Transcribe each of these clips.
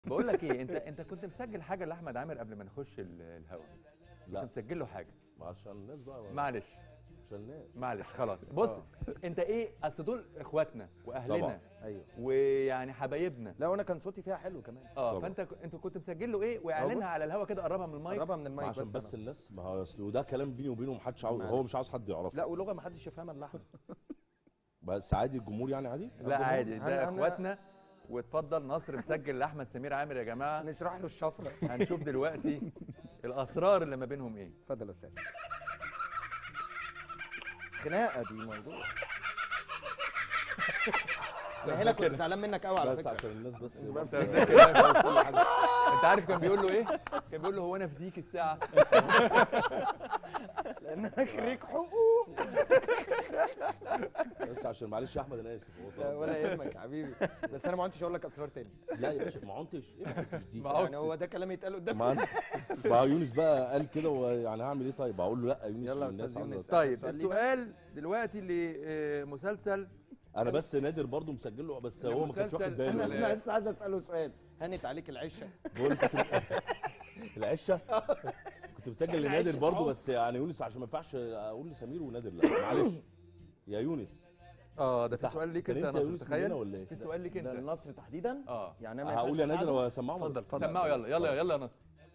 بقول لك ايه انت انت كنت مسجل حاجه لاحمد عامر قبل ما نخش ال- الهوا لا كنت مسجل له حاجه ما عشان الناس بقى معلش عشان الناس معلش خلاص بص انت ايه اصل دول اخواتنا واهلنا طبعا. ايوه ويعني حبايبنا لا وانا كان صوتي فيها حلو كمان اه طبعا. فانت ك- انت كنت مسجل له ايه واعلنها بص. على الهوا كده قربها من المايك قربها من ما المايك عشان بس أنا. الناس ما هو اصل وده كلام بيني وبينه محدش عاوز معلش. هو مش عاوز حد يعرفه لا ولغه ما حدش يفهمها الا احمد بس عادي الجمهور يعني عادي لا الجمهور. عادي هن- ده هن- اخواتنا واتفضل نصر مسجل لاحمد سمير عامر يا جماعه نشرح له الشفره هنشوف دلوقتي الاسرار اللي ما بينهم ايه اتفضل يا استاذ خناقه دي موضوع انا هنا كنت زعلان منك قوي على بس فكره عشان الناس بس بس انت عارف كان بيقول له ايه كان بيقول له هو انا في ديك الساعه لانك ليك حقوق بس عشان معلش يا احمد انا اسف هو لا طلب. ولا يهمك يا حبيبي بس انا ما عدتش اقول لك اسرار تاني لا يا باشا ما عنتش ايه ما كنتش دي ما هو- يعني هو ده كلام يتقال قدام ما أنا- ما يونس بقى قال كده ويعني هعمل ايه طيب اقول له لا يونس يلا يا الناس أستاذ عاوزة- يونس. طيب السؤال لينا؟ السؤال دلوقتي لمسلسل انا بس نادر برضو مسجل له بس هو ما كانش واخد المسلسل- باله انا انا بس عايز اساله سؤال هانت عليك العشه بقول كنت العشه كنت مسجل لنادر برضو بس يعني يونس عشان ما ينفعش اقول لسمير ونادر لا معلش يا يونس اه ده في تح- سؤال ليك كان انت يا انت يا نصر يونس مننا تخيل ولا ايه؟ في سؤال ليك ده انت النصر تحديدا اه يعني أنا ما هقول يا ينفعش نادر أساعده؟ واسمعه اتفضل سمعه يلا يلا يلا يا نصر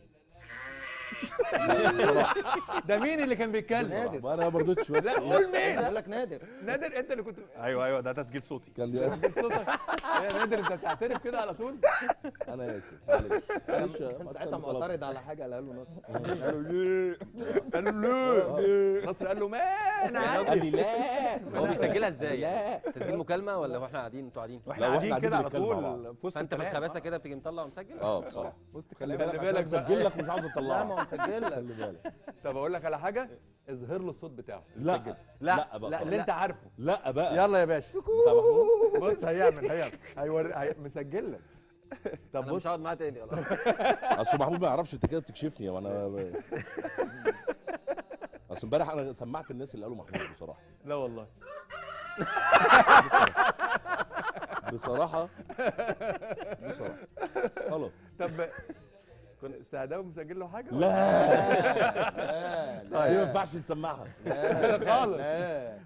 بصراحه ده مين اللي كان بيتكلم نادر. ما انا ما رضيتش بس لا قول مين بقول لك نادر نادر انت اللي كنت ايوه ايوه ده تسجيل صوتي كان صوتك يا نادر انت بتعترف كده على طول انا اسف معلش معلش كان ساعتها معترض على حاجه قالها له نصر قال له ليه نصر قال له ما انا عارف قال لي لا هو بيسجلها ازاي؟ لا تسجيل مكالمه ولا هو احنا قاعدين انتوا قاعدين؟ واحنا لا، قاعدين واحنا كده على قاعدين بنتكلم مع طول في وسط فانت في الكلام. الخباثه كده بتيجي مطلع ومسجل؟ اه بصراحه وسط خلي كلامك بالك بالك عشان بقى. مسجل لك مش عاوز لا اطلعه ما هو مسجل لك خلي بالك طب اقول لك على حاجه اظهر له الصوت بتاعه لا سجل. لا لا بقى لا اللي انت عارفه لا بقى يلا يا باشا بتاع محمود بص هيعمل هيعمل هيور... هي... مسجل لك طب انا بص مش هقعد معاه تاني خلاص اصل محمود ما يعرفش انت كده بتكشفني وانا ب... اصل امبارح انا سمعت الناس اللي قالوا محمود بصراحه لا والله بصراحه بصراحه خلاص طب كنت سعداوي مسجل له حاجه لا لا دي ما ينفعش نسمعها خالص لا